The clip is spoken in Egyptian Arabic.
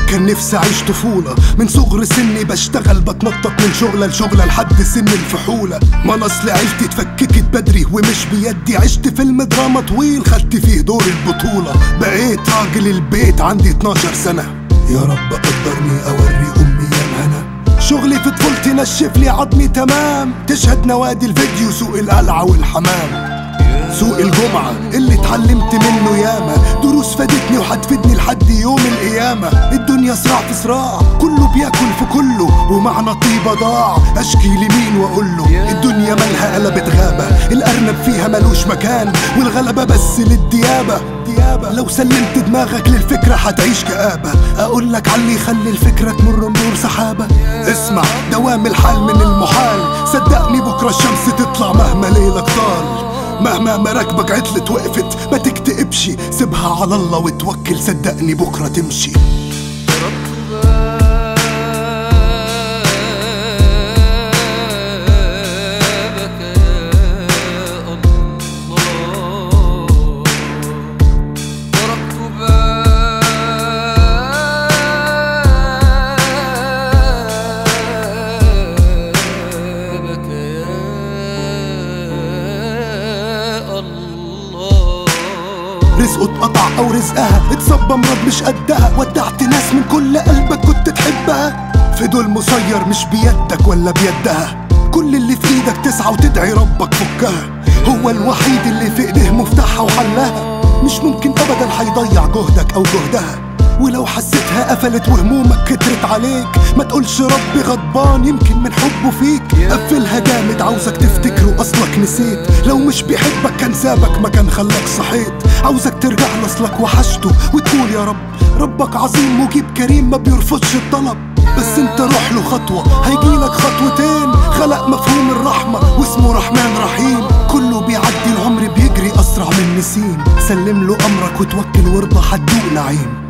كان نفسي اعيش طفولة من صغر سني بشتغل بتنطط من شغلة لشغلة لحد سن الفحولة ما اصل عيلتي اتفككت بدري ومش بيدي عشت فيلم دراما طويل خدت فيه دور البطولة بقيت راجل البيت عندي 12 سنة يا رب قدرني اوري امي يا الهنا شغلي في طفولتي نشف لي عظمي تمام تشهد نوادي الفيديو سوق القلعة والحمام سوق الجمعة اللي اتعلمت منه ياما دروس فادتني وهتفيدني لحد يوم القيامة الدنيا صراع في صراع كله بياكل في كله ومعنى طيبة ضاع اشكي لمين واقول له الدنيا مالها قلبت غابة الارنب فيها ملوش مكان والغلبة بس للديابة ديابة لو سلمت دماغك للفكرة هتعيش كآبة اقول لك علي يخلي الفكرة تمر مرور سحابة اسمع دوام الحال من المحال صدقني بكرة الشمس تطلع مهما ليلك طال مهما مراكبك عطلت وقفت ما تكتئبش سيبها على الله وتوكل صدقني بكرة تمشي بابك يا الله تركت بابك يا الله رزقه اتقطع او رزقها اتصب مرض مش قدها ودعت ناس من كل قلبك كنت تحبها في دول مسير مش بيدك ولا بيدها كل اللي في ايدك تسعى وتدعي ربك فكها هو الوحيد اللي في ايديه مفتاحها وحلها مش ممكن ابدا هيضيع جهدك او جهدها ولو حسيتها قفلت وهمومك كترت عليك ما تقولش ربي غضبان يمكن من حبه فيك قفلها جامد عاوزك تفتكره اصلك نسيت لو مش بيحبك كان سابك ما كان خلاك صحيت عاوزك ترجع لاصلك وحشته وتقول يا رب ربك عظيم مجيب كريم ما بيرفضش الطلب بس انت روح له خطوة هيجيلك خطوتين خلق مفهوم الرحمة واسمه رحمن رحيم كله بيعدي العمر بيجري أسرع من نسيم سلم له أمرك وتوكل وارضى هتدوق نعيم